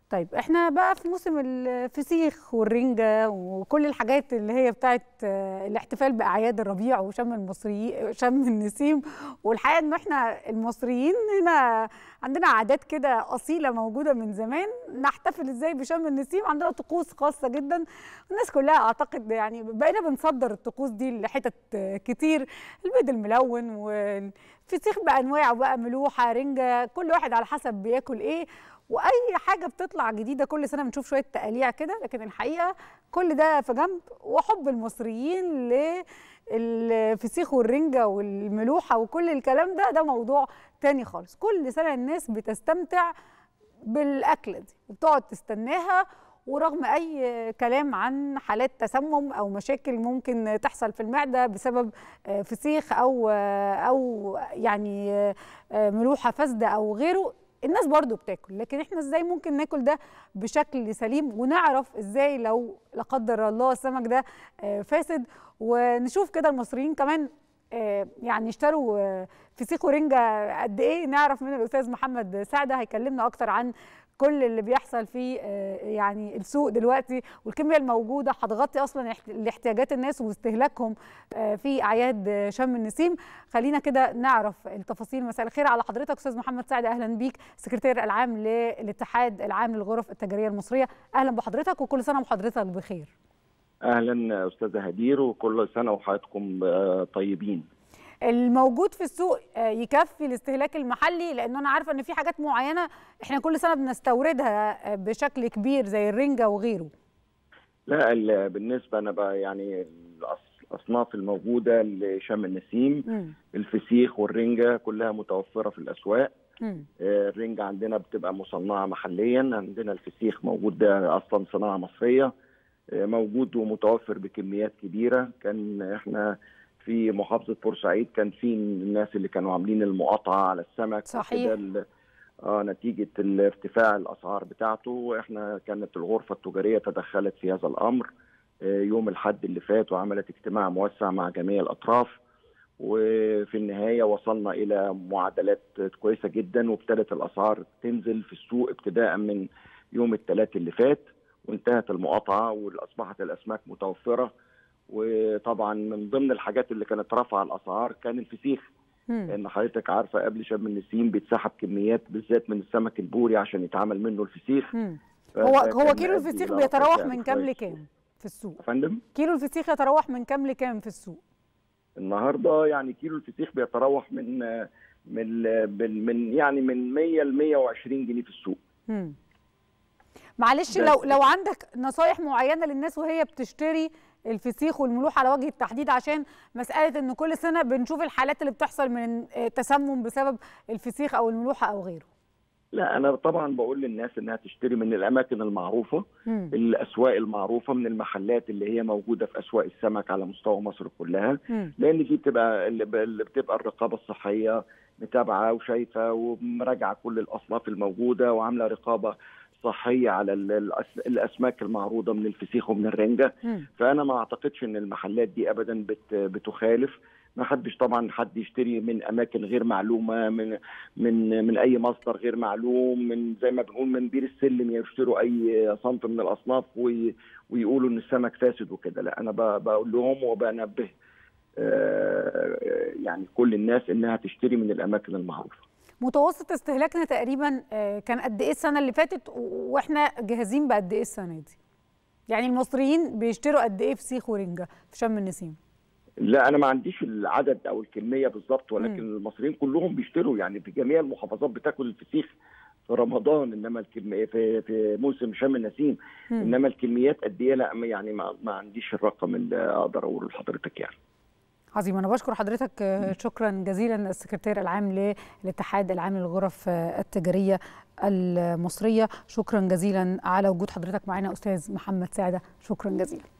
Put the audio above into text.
طيب احنا بقى في موسم الفسيخ والرنجة وكل الحاجات اللي هي بتاعت آه، الاحتفال بأعياد الربيع وشم المصريين شم النسيم والحقيقة ان احنا المصريين هنا عندنا عادات كده أصيلة موجودة من زمان نحتفل ازاي بشم النسيم عندنا طقوس خاصة جدا الناس كلها اعتقد يعني بقينا بنصدر الطقوس دي لحتت آه، كتير البيض الملون والفسيخ بأنواعه بقى ملوحة رنجة كل واحد على حسب بياكل ايه واي حاجه بتطلع جديده كل سنه بنشوف شويه تقاليع كده لكن الحقيقه كل ده في جنب وحب المصريين للفسيخ والرنجه والملوحه وكل الكلام ده ده موضوع تاني خالص كل سنه الناس بتستمتع بالاكله دي وبتقعد تستناها ورغم اي كلام عن حالات تسمم او مشاكل ممكن تحصل في المعده بسبب آه، فسيخ او آه، او يعني آه، آه، ملوحه فاسده او غيره الناس برضو بتاكل لكن احنا ازاي ممكن ناكل ده بشكل سليم ونعرف ازاي لو لا قدر الله السمك ده آه، فاسد ونشوف كده المصريين كمان آه، يعني اشتروا آه، فسيخ ورنجة قد ايه نعرف من الاستاذ محمد سعده هيكلمنا اكتر عن كل اللي بيحصل في آه، يعني السوق دلوقتي والكميه الموجوده هتغطي اصلا احت- لاحتياجات الناس واستهلاكهم آه، في اعياد آه، شم النسيم خلينا كده نعرف التفاصيل مساء الخير على حضرتك استاذ محمد سعد اهلا بيك سكرتير العام للاتحاد العام للغرف التجاريه المصريه اهلا بحضرتك وكل سنه وحضرتك بخير اهلا استاذه هدير وكل سنه وحضراتكم آه، طيبين الموجود في السوق آه، يكفي الاستهلاك المحلي لان انا عارفه ان في حاجات معينه احنا كل سنه بنستوردها آه، بشكل كبير زي الرنجه وغيره لا ال- بالنسبه انا بقى يعني الأص- الاصناف الموجوده لشم النسيم مم. الفسيخ والرنجه كلها متوفره في الاسواق مم. آه، الرنجه عندنا بتبقى مصنعه محليا عندنا الفسيخ موجود ده اصلا صناعه مصريه آه، موجود ومتوفر بكميات كبيره كان احنا في محافظه بورسعيد كان في الناس اللي كانوا عاملين المقاطعه على السمك صحيح. وكده ال- اه نتيجه ارتفاع الاسعار بتاعته واحنا كانت الغرفه التجاريه تدخلت في هذا الامر آه، يوم الحد اللي فات وعملت اجتماع موسع مع جميع الاطراف وفي النهايه وصلنا الى معادلات كويسه جدا وابتدت الاسعار تنزل في السوق ابتداء من يوم الثلاث اللي فات وانتهت المقاطعه واصبحت الاسماك متوفره وطبعا من ضمن الحاجات اللي كانت رافعه الاسعار كان الفسيخ مم. لان حضرتك عارفه قبل شم النسيم بيتسحب كميات بالذات من السمك البوري عشان يتعمل منه الفسيخ مم. فده هو كان هو كيلو مؤدي الفسيخ إلى رفع بيتراوح سعر من كام كويس. لكام في السوق يا فندم كيلو الفسيخ يتراوح من كام لكام في السوق النهارده يعني كيلو الفسيخ بيتراوح من من من, من يعني من 100 ل 120 جنيه في السوق مم. معلش ده لو لو عندك نصايح معينه للناس وهي بتشتري الفسيخ والملوح على وجه التحديد عشان مساله ان كل سنه بنشوف الحالات اللي بتحصل من آه، تسمم بسبب الفسيخ او الملوحه او غيره لا انا طبعا بقول للناس انها تشتري من الاماكن المعروفه مم. الاسواق المعروفه من المحلات اللي هي موجوده في اسواق السمك على مستوى مصر كلها مم. لان دي بتبقى اللي ب- اللي بتبقى الرقابه الصحيه متابعه وشايفه ومراجعه كل الاصناف الموجوده وعامله رقابه صحيه على ال- الأس- الاسماك المعروضه من الفسيخ ومن الرنجه مم. فانا ما اعتقدش ان المحلات دي ابدا بت بتخالف ما حدش طبعا حد يشتري من اماكن غير معلومه من من من اي مصدر غير معلوم من زي ما بنقول من بير السلم يشتروا اي صنف من الاصناف وي ويقولوا ان السمك فاسد وكده لا انا ب- بقول لهم وبنبه آه، يعني كل الناس انها تشتري من الاماكن المعروفه متوسط استهلاكنا تقريبا آه، كان قد ايه السنه اللي فاتت و- واحنا جاهزين بقد ايه السنه دي يعني المصريين بيشتروا قد ايه فسيخ ورنجه في شم النسيم لا انا ما عنديش العدد او الكميه بالظبط ولكن مم. المصريين كلهم بيشتروا يعني في جميع المحافظات بتاكل الفسيخ في رمضان انما الكميه في في موسم شم النسيم مم. انما الكميات قد ايه لا ما- يعني ما, ما عنديش الرقم اللي اقدر اقوله لحضرتك يعني عظيم انا بشكر حضرتك آه، شكرا جزيلا السكرتير العام للاتحاد العام للغرف آه، التجاريه المصريه شكرا جزيلا على وجود حضرتك معنا استاذ محمد سعده شكرا جزيلا